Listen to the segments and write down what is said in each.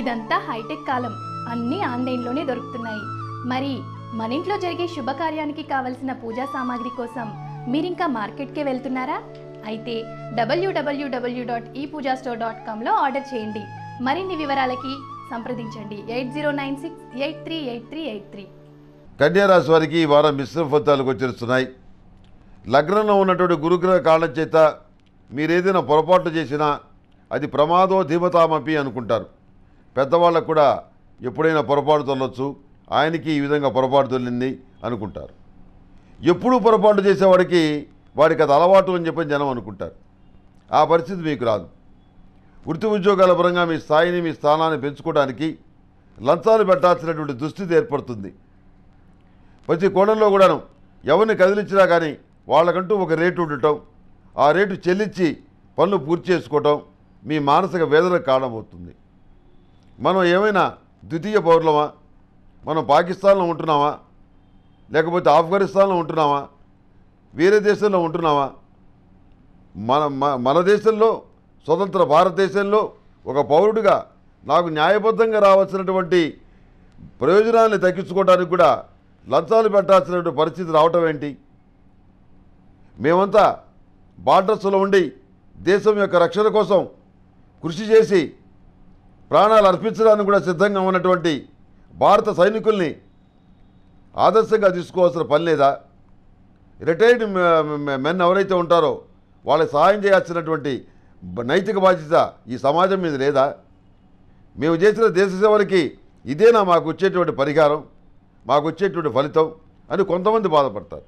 ఇదంతా హైటెక్ కాలం అన్నీ ఆన్లైన్లోనే దొరుకుతున్నాయి మరి మన ఇంట్లో జరిగే శుభకార్యానికి కావలసిన పూజా సామాగ్రి కోసం మీరింకా మార్కెట్కే వెళ్తున్నారా అయితే WWW dot e Pooja store dot కామ్లో ఆర్డర్ చేయండి మరిన్ని వివరాలకి సంప్రదించండి eight zero nine six eight three eight three eight three కన్యారాశి వారికి ఈ వారం మిశ్రమ ఫలితాలు గోచరిస్తున్నాయి లగ్నంలో ఉన్నటువంటి గురుగ్రహ కారణం చేత మీరేదైనా పొరపాటు చేసినా అది ప్రమాదో ధీమతామపి అనుకుంటారు పెద్దవాళ్ళకు కూడా ఎప్పుడైనా పొరపాటు తొలవచ్చు ఆయనకి ఈ విధంగా పొరపాటు తొలింది అనుకుంటారు ఎప్పుడూ పొరపాటు చేసేవాడికి వాడికి అది అలవాటు అని చెప్పని జనం అనుకుంటారు ఆ పరిస్థితి మీకు రాదు వృత్తి ఉద్యోగాల పరంగా మీ స్థాయిని మీ స్థానాన్ని పెంచుకోవడానికి లంచాలు పెట్టాల్సినటువంటి దుస్థితి ఏర్పడుతుంది ప్రతి కోణంలో కూడాను ఎవరిని కదిలించినా కానీ వాళ్ళకంటూ ఒక రేటు ఉండటం ఆ రేటు చెల్లించి పనులు పూర్తి చేసుకోవటం మీ మానసిక వేదనకు కారణమవుతుంది మనం ఏమైనా ద్వితీయ పౌరులమా మనం పాకిస్తాన్లో ఉంటున్నామా లేకపోతే ఆఫ్ఘనిస్తాన్లో ఉంటున్నామా వేరే దేశంలో ఉంటున్నామా మన మ- మన దేశంలో స్వతంత్ర భారతదేశంలో ఒక పౌరుడిగా నాకు న్యాయబద్ధంగా రావాల్సినటువంటి ప్రయోజనాన్ని దక్కించుకోవడానికి కూడా లంచాలు పెట్టాల్సినటువంటి పరిస్థితి రావటం ఏంటి మేమంతా బార్డర్స్లో ఉండి దేశం యొక్క రక్షణ కోసం కృషి చేసి ప్రాణాలు అర్పించడానికి కూడా సిద్ధంగా ఉన్నటువంటి భారత సైనికుల్ని ఆదర్శంగా తీసుకోవాల్సిన పని లేదా రిటైర్డ్ మెన్ ఎవరైతే ఉంటారో వాళ్ళకి సహాయం చేయాల్సినటువంటి బ- నైతిక బాధ్యత ఈ సమాజం మీద లేదా మేము చేసిన దేశ సేవలకి ఇదేనా మాకు వచ్చేటువంటి పరిహారం మాకు వచ్చేటువంటి ఫలితం అని కొంతమంది బాధపడతారు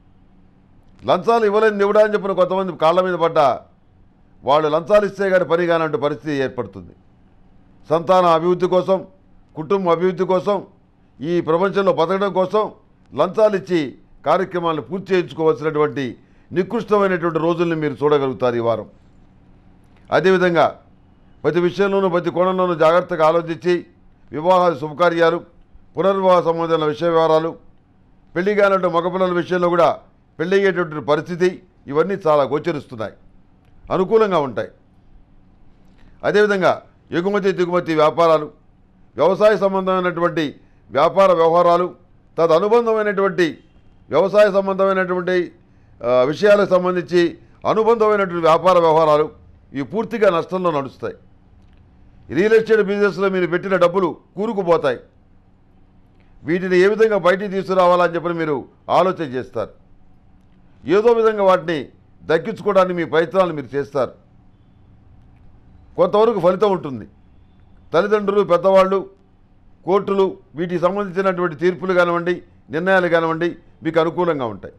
లంచాలు ఇవ్వలేని ఇవ్వడా అని చెప్పిన కొంతమంది కాళ్ళ మీద పడ్డా వాళ్ళు లంచాలు ఇస్తే కానీ పని కానంటే పరిస్థితి ఏర్పడుతుంది సంతాన అభివృద్ధి కోసం కుటుంబ అభివృద్ధి కోసం ఈ ప్రపంచంలో బతకడం కోసం లంచాలు ఇచ్చి కార్యక్రమాలను పూర్తి చేయించుకోవాల్సినటువంటి నికృష్టమైనటువంటి రోజుల్ని మీరు చూడగలుగుతారు ఈ వారం అదేవిధంగా ప్రతి విషయంలోనూ ప్రతి కోణంలోనూ జాగ్రత్తగా ఆలోచించి వివాహాలు శుభకార్యాలు పునర్వివాహ సంబంధమైన విషయ వివరాలు పెళ్లి కానటువంటి మగపిల్లల విషయంలో కూడా పెళ్లి అయ్యేటటువంటి పరిస్థితి ఇవన్నీ చాలా గోచరిస్తున్నాయి అనుకూలంగా ఉంటాయి అదేవిధంగా ఎగుమతి దిగుమతి వ్యాపారాలు వ్యవసాయ సంబంధమైనటువంటి వ్యాపార వ్యవహారాలు తదనుబంధమైనటువంటి వ్యవసాయ సంబంధమైనటువంటి ఆ, విషయాలకు సంబంధించి అనుబంధమైనటువంటి వ్యాపార వ్యవహారాలు ఇవి పూర్తిగా నష్టంలో నడుస్తాయి రియల్ ఎస్టేట్ బిజినెస్లో మీరు పెట్టిన డబ్బులు కూరుకుపోతాయి వీటిని ఏ విధంగా బయటికి తీసుకురావాలని చెప్పని మీరు ఆలోచన చేస్తారు ఏదో విధంగా వాటిని దక్కించుకోవడానికి మీ ప్రయత్నాలు మీరు చేస్తారు కొంతవరకు ఫలితం ఉంటుంది తల్లిదండ్రులు పెద్దవాళ్ళు కోర్టులు వీటికి సంబంధించినటువంటి తీర్పులు కానివ్వండి నిర్ణయాలు కానివ్వండి మీకు అనుకూలంగా ఉంటాయి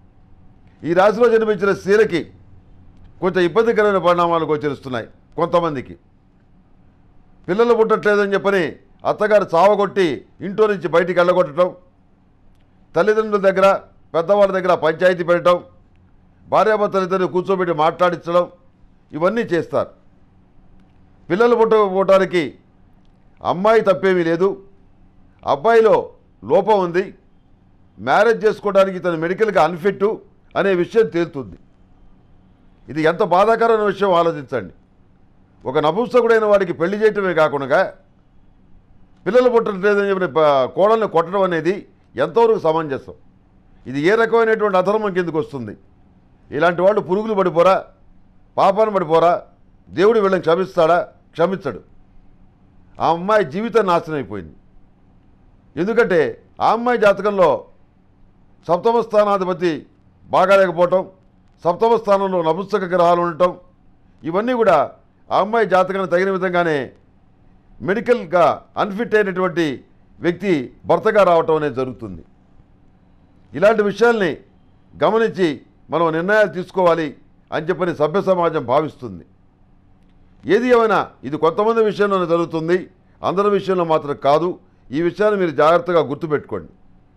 ఈ రాశిలో జన్మించిన స్త్రీలకి కొంచెం ఇబ్బందికరమైన పరిణామాలు గోచరిస్తున్నాయి కొంతమందికి పిల్లలు పుట్టట్లేదని చెప్పని అత్తగారు చావగొట్టి ఇంట్లో నుంచి బయటికి వెళ్ళగొట్టడం తల్లిదండ్రుల దగ్గర పెద్దవాళ్ళ దగ్గర పంచాయతీ పెట్టడం భార్యాభర్తలు ఇద్దరు కూర్చోబెట్టి మాట్లాడించడం ఇవన్నీ చేస్తారు పిల్లలు పుట్టకపోవటానికి అమ్మాయి తప్పేమీ లేదు అబ్బాయిలో లోపం ఉంది మ్యారేజ్ చేసుకోవడానికి ఇతను మెడికల్గా అన్ఫిట్ అనే విషయం తేలుతుంది ఇది ఎంత బాధాకరమైన విషయం ఆలోచించండి ఒక నపుంసకుడైన వాడికి పెళ్లి చేయటమే కాకుండా పిల్లలు పుట్టట్లేదని చెప్పిన ప- కోడల్ని కొట్టడం అనేది ఎంతవరకు సమంజసం ఇది ఏ రకమైనటువంటి అధర్మం కిందకు వస్తుంది ఇలాంటి వాళ్ళు పురుగులు పడిపోరా పాపాన్ని పడిపోరా దేవుడు వీళ్ళని క్షమిస్తాడా క్షమించడు ఆ అమ్మాయి జీవితం నాశనం అయిపోయింది ఎందుకంటే ఆ అమ్మాయి జాతకంలో సప్తమ స్థానాధిపతి బాగాలేకపోవటం సప్తమ స్థానంలో నపుంసక గ్రహాలు ఉండటం ఇవన్నీ కూడా ఆ అమ్మాయి జాతకానికి తగిన విధంగానే మెడికల్గా అన్ఫిట్ అయినటువంటి వ్యక్తి భర్తగా రావటం అనేది జరుగుతుంది ఇలాంటి విషయాల్ని గమనించి మనం నిర్ణయాలు తీసుకోవాలి అని చెప్పని సభ్య సమాజం భావిస్తుంది ఏది ఏమైనా ఇది కొంతమంది విషయంలోనే జరుగుతుంది అందరి విషయంలో మాత్రం కాదు ఈ విషయాన్ని మీరు జాగ్రత్తగా గుర్తుపెట్టుకోండి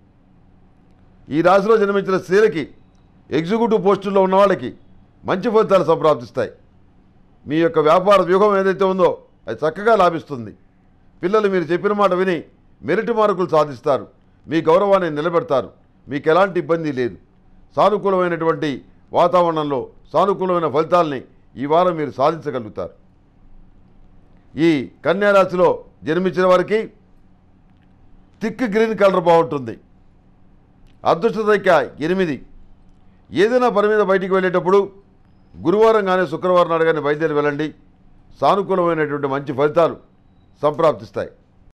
ఈ రాశిలో జన్మించిన స్త్రీలకి ఎగ్జిక్యూటివ్ పోస్టుల్లో ఉన్న వాళ్ళకి మంచి ఫలితాలు సంప్రాప్తిస్తాయి మీ యొక్క వ్యాపార వ్యూహం ఏదైతే ఉందో అది చక్కగా లాభిస్తుంది పిల్లలు మీరు చెప్పిన మాట విని మెరిట్ మార్కులు సాధిస్తారు మీ గౌరవాన్ని నిలబెడతారు మీకు ఎలాంటి ఇబ్బంది లేదు సానుకూలమైనటువంటి వాతావరణంలో సానుకూలమైన ఫలితాల్ని ఈ వారం మీరు సాధించగలుగుతారు ఈ కన్యా రాశిలో జన్మించిన వారికి థిక్ గ్రీన్ కలర్ బాగుంటుంది అదృష్ట సంఖ్య ఎనిమిది ఏదైనా పని మీద బయటికి వెళ్ళేటప్పుడు గురువారం కానీ శుక్రవారం నాడు కానీ బయలుదేరి వెళ్ళండి సానుకూలమైనటువంటి మంచి ఫలితాలు సంప్రాప్తిస్తాయి